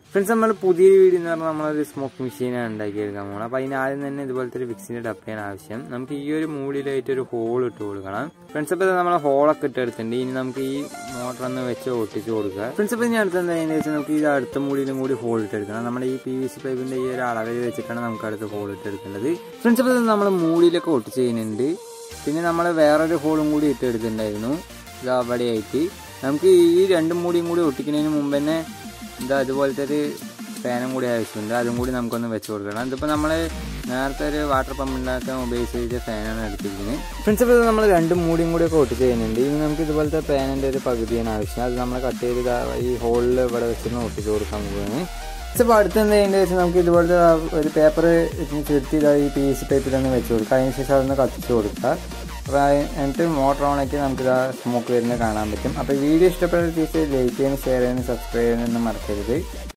friends നമ്മൾ പുതിയ video എന്ന് പറഞ്ഞാൽ നമ്മളൊരു സ്മോക്ക് മെഷീനാണ് ഉണ്ടാക്കിയെടുക്കാൻ പോകണം അപ്പോൾ അതിന് ആദ്യം തന്നെ ഇതുപോലത്തെ ഒരു വിക്സിൻ്റെ ഡപ്പയാണ് ആവശ്യം നമുക്ക് ഈ ഒരു മൂടിയിലായിട്ട് ഒരു ഹോൾ ഇട്ട് കൊടുക്കണം ഫ്രണ്ട്സ് അപ്പോൾ നമ്മൾ ഹോളൊക്കെ ഇട്ടെടുത്തിട്ടുണ്ട് ഇനി നമുക്ക് ഈ മോട്ടർ ഒന്ന് വെച്ച് ഒട്ടിച്ച് കൊടുക്കുക ഫ്രണ്ട്സ് അപ്പോൾ ഞാൻ അടുത്ത് എന്താ വെച്ചാൽ നമുക്ക് ഈ അടുത്ത മൂടിയിലും കൂടി ഹോൾ ഇട്ടെടുക്കണം നമ്മുടെ ഈ പി വി സി പൈപ്പിൻ്റെ ഈ ഒരു അളവിൽ വെച്ചിട്ടാണ് നമുക്ക് അടുത്ത് ഹോൾ ഇട്ടെടുക്കേണ്ടത് ഫ്രണ്ട്സ് അപ്പോൾ നമ്മൾ മൂടിയിലൊക്കെ ഒട്ടിച്ച് ചെയ്യുന്നുണ്ട് പിന്നെ നമ്മൾ വേറൊരു ഹോളും കൂടി ഇട്ടെടുത്തിട്ടുണ്ടായിരുന്നു ഇത് അവിടെയായിട്ട് നമുക്ക് ഈ രണ്ടും മൂടിയും കൂടി ഒട്ടിക്കുന്നതിന് മുമ്പ് തന്നെ എന്താ അതുപോലത്തെ ഒരു ഫാനും കൂടി ആവശ്യമുണ്ട് അതും കൂടി നമുക്കൊന്ന് വെച്ച് കൊടുക്കണം ഇതിപ്പോൾ നമ്മൾ നേരത്തെ ഒരു വാട്ടർ പമ്പ് ഉണ്ടാക്കാൻ ഉപയോഗിച്ച ഫാനാണ് എടുത്തിരിക്കുന്നത് ഫ്രണ്ട്സ് ഇപ്പോൾ നമ്മൾ രണ്ടും മൂടിയും കൂടി ഒക്കെ ഒട്ടിച്ച് ചെയ്യുന്നുണ്ട് ഇനി നമുക്ക് ഇതുപോലത്തെ ഫാനിൻ്റെ ഒരു പകുതിയാണ് ആവശ്യം അത് നമ്മൾ കട്ട് ചെയ്ത് ഇതാ ഈ ഹോളിൽ ഇവിടെ വെച്ചൊന്ന് ഒട്ടിച്ച് കൊടുക്കാൻ പോവുകയാണ് ഇപ്പോൾ അടുത്ത് എന്ത് ചെയ്യേണ്ടത് വെച്ചാൽ നമുക്ക് ഇതുപോലത്തെ ഒരു പേപ്പർ ചുരുത്തി ഇതാ ഈ പി സി പൈപ്പിലൊന്ന് വെച്ച് കൊടുക്കുക അതിന് ശേഷം അതൊന്ന് കത്തിച്ച് കൊടുക്കുക അപ്പോൾ എന്നിട്ട് മോട്ടർ ഓണാക്കി നമുക്ക് ഇതാ സ്മോക്ക് വരുന്നത് കാണാൻ പറ്റും അപ്പോൾ വീഡിയോ ഇഷ്ടപ്പെട്ട തീർച്ചയായും ലൈക്ക് ചെയ്യാനും ഷെയർ ചെയ്യാനും സബ്സ്ക്രൈബ് ചെയ്യാനൊന്നും മറക്കരുത്